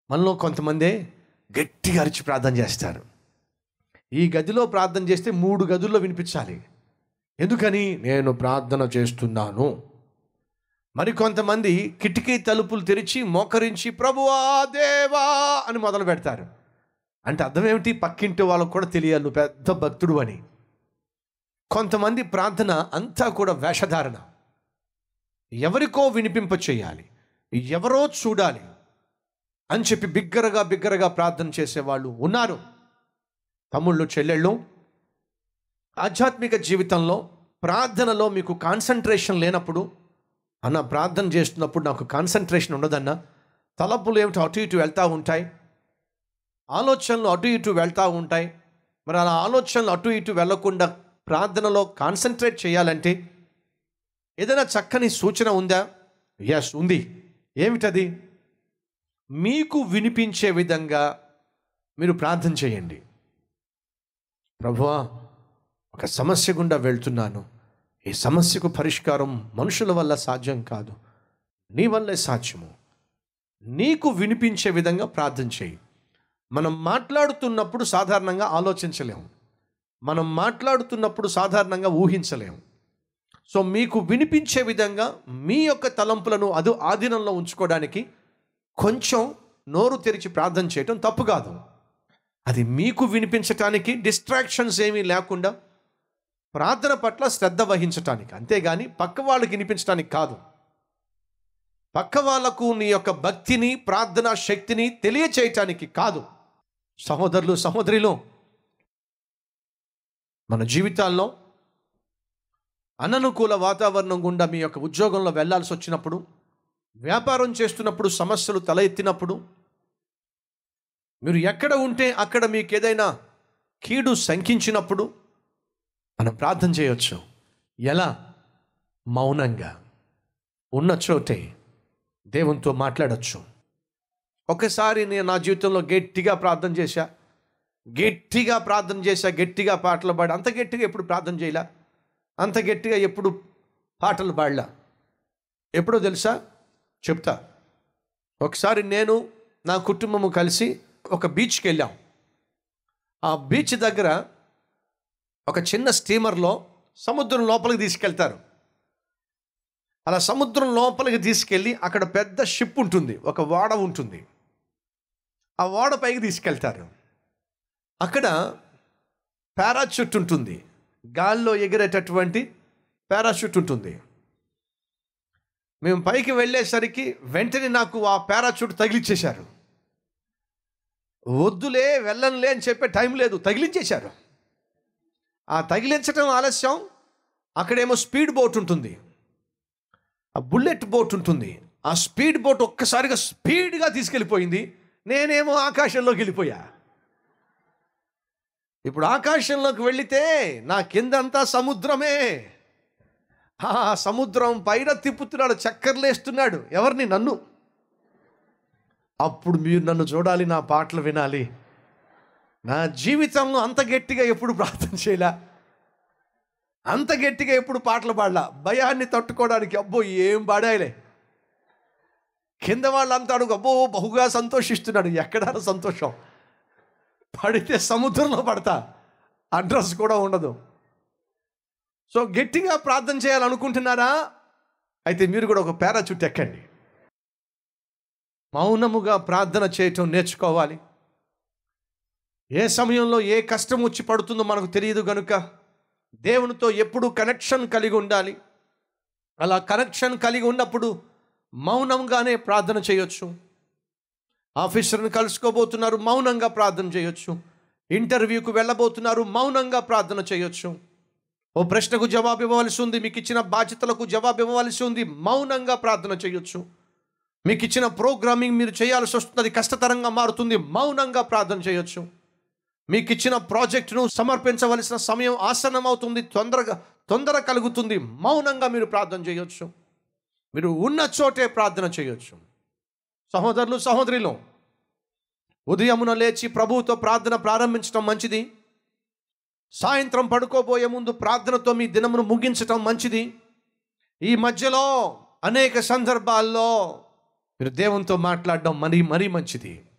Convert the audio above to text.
మనలో కొంతమంది గట్టిగా అరిచి ప్రార్థన చేస్తారు ఈ గదిలో ప్రార్థన చేస్తే మూడు గదుల్లో వినిపించాలి ఎందుకని నేను ప్రార్థన చేస్తున్నాను మరి కొంతమంది కిటికీ తలుపులు తెరిచి మోకరించి ప్రభువా దేవా అని మొదలు పెడతారు అంటే అర్థం ఏమిటి పక్కింటి వాళ్ళకు కూడా తెలియాలి నువ్వు పెద్ద భక్తుడు అని కొంతమంది ప్రార్థన అంతా కూడా వేషధారణ ఎవరికో వినిపింప చేయాలి ఎవరో చూడాలి అని చెప్పి బిగ్గరగా బిగ్గరగా ప్రార్థన చేసేవాళ్ళు ఉన్నారు తమ్ముళ్ళు చెల్లెళ్ళు ఆధ్యాత్మిక జీవితంలో ప్రార్థనలో మీకు కాన్సన్ట్రేషన్ లేనప్పుడు అన్న ప్రార్థన చేస్తున్నప్పుడు నాకు కాన్సన్ట్రేషన్ ఉండదన్నా తలపులు ఏమిటో అటు ఇటు వెళ్తూ ఉంటాయి ఆలోచనలు అటు ఇటు వెళ్తూ ఉంటాయి మరి అలా ఆలోచనలు అటు ఇటు వెళ్లకుండా ప్రార్థనలో కాన్సన్ట్రేట్ చేయాలంటే ఏదైనా చక్కని సూచన ఉందా ఎస్ ఉంది ఏమిటది మీకు వినిపించే విధంగా మీరు ప్రార్థన చేయండి ప్రభువా ఒక సమస్య గుండా వెళ్తున్నాను ఈ సమస్యకు పరిష్కారం మనుషుల వల్ల సాధ్యం కాదు నీ వల్లే సాధ్యము నీకు వినిపించే విధంగా ప్రార్థన చేయి మనం మాట్లాడుతున్నప్పుడు సాధారణంగా ఆలోచించలేము మనం మాట్లాడుతున్నప్పుడు సాధారణంగా ఊహించలేము సో మీకు వినిపించే విధంగా మీ యొక్క తలంపులను అది ఆధీనంలో ఉంచుకోవడానికి కొంచెం నోరు తెరిచి ప్రార్థన చేయటం తప్పు కాదు అది మీకు వినిపించటానికి డిస్ట్రాక్షన్స్ ఏమీ లేకుండా ప్రార్థన పట్ల శ్రద్ధ వహించటానికి అంతేగాని పక్క వాళ్ళకి వినిపించడానికి కాదు పక్క వాళ్ళకు నీ యొక్క భక్తిని ప్రార్థన శక్తిని తెలియచేయటానికి కాదు సహోదరులు సహోదరిలో మన జీవితాల్లో అననుకూల వాతావరణం గుండా మీ యొక్క ఉద్యోగంలో వెళ్ళాల్సి వచ్చినప్పుడు వ్యాపారం చేస్తున్నప్పుడు సమస్యలు తల ఎత్తినప్పుడు మీరు ఎక్కడ ఉంటే అక్కడ మీకు ఏదైనా కీడు శంకించినప్పుడు మనం ప్రార్థన చేయొచ్చు ఎలా మౌనంగా ఉన్న చోటే దేవునితో మాట్లాడచ్చు ఒకసారి నేను నా జీవితంలో గట్టిగా ప్రార్థన చేశా గట్టిగా ప్రార్థన చేశా గట్టిగా పాటలు పాడి అంత గట్టిగా ఎప్పుడు ప్రార్థన చేయలా అంత గట్టిగా ఎప్పుడు పాటలు పాడలా ఎప్పుడో తెలుసా చెప్తా ఒకసారి నేను నా కుటుంబము కలిసి ఒక బీచ్కి వెళ్ళాం ఆ బీచ్ దగ్గర ఒక చిన్న స్టీమర్లో సముద్రం లోపలికి తీసుకెళ్తారు అలా సముద్రం లోపలికి తీసుకెళ్ళి అక్కడ పెద్ద షిప్ ఉంటుంది ఒక ఓడ ఉంటుంది ఆ ఓడ పైకి తీసుకెళ్తారు అక్కడ పారాచూట్ ఉంటుంది గాల్లో ఎగిరేటటువంటి పారాచూట్ ఉంటుంది మేము పైకి వెళ్ళేసరికి వెంటనే నాకు ఆ పారాచూట్ తగిలిచ్చేశారు వద్దులే వెళ్ళనులే అని చెప్పే టైం లేదు తగిలించేశారు ఆ తగిలించడం ఆలస్యం అక్కడేమో స్పీడ్ బోట్ ఉంటుంది ఆ బుల్లెట్ బోట్ ఉంటుంది ఆ స్పీడ్ బోట్ ఒక్కసారిగా స్పీడ్గా తీసుకెళ్ళిపోయింది నేనేమో ఆకాశంలోకి వెళ్ళిపోయా ఇప్పుడు ఆకాశంలోకి వెళితే నా కిందంతా సముద్రమే ఆ సముద్రం పైన తిప్పుతున్నాడు చక్కర్లేస్తున్నాడు ఎవరిని నన్ను అప్పుడు మీరు నన్ను చూడాలి నా పాటలు వినాలి నా జీవితంలో అంత గట్టిగా ఎప్పుడు ప్రార్థన చేయలా అంత గట్టిగా ఎప్పుడు పాటలు పాడలా భయాన్ని తట్టుకోవడానికి అబ్బో ఏం పాడాయిలే కింద వాళ్ళంతా అడుగు అబ్బో బహుగా సంతోషిస్తున్నాడు ఎక్కడ సంతోషం పడితే సముద్రంలో పడతా అడ్రస్ కూడా ఉండదు సో గట్టిగా ప్రార్థన చేయాలనుకుంటున్నారా అయితే మీరు కూడా ఒక పారాచూట్ ఎక్కండి మౌనముగా ప్రార్థన చేయటం నేర్చుకోవాలి ఏ సమయంలో ఏ కష్టం వచ్చి పడుతుందో మనకు తెలియదు కనుక దేవునితో ఎప్పుడు కనెక్షన్ కలిగి ఉండాలి అలా కనెక్షన్ కలిగి ఉన్నప్పుడు మౌనంగానే ప్రార్థన చేయొచ్చు ఆఫీసర్ని కలుసుకోబోతున్నారు మౌనంగా ప్రార్థన చేయొచ్చు ఇంటర్వ్యూకు వెళ్ళబోతున్నారు మౌనంగా ప్రార్థన చేయొచ్చు ఓ ప్రశ్నకు జవాబు ఇవ్వవలసి ఉంది మీకు ఇచ్చిన బాధ్యతలకు జవాబు ఇవ్వవలసి ఉంది మౌనంగా ప్రార్థన చేయొచ్చు మీకు ఇచ్చిన ప్రోగ్రామింగ్ మీరు చేయాల్సి వస్తుంది అది కష్టతరంగా మారుతుంది మౌనంగా ప్రార్థన చేయొచ్చు మీకు ఇచ్చిన ప్రాజెక్టును సమర్పించవలసిన సమయం ఆసనం అవుతుంది తొందరగా తొందర కలుగుతుంది మౌనంగా మీరు ప్రార్థన చేయొచ్చు మీరు ఉన్న చోటే ప్రార్థన చేయొచ్చు సహోదరులు సహోదరులు ఉదయమున లేచి ప్రభువుతో ప్రార్థన ప్రారంభించడం మంచిది సాయంత్రం పడుకోబోయే ముందు ప్రార్థనతో మీ దినమును ముగించటం మంచిది ఈ మధ్యలో అనేక సందర్భాల్లో మీరు దేవునితో మాట్లాడడం మరీ మరీ మంచిది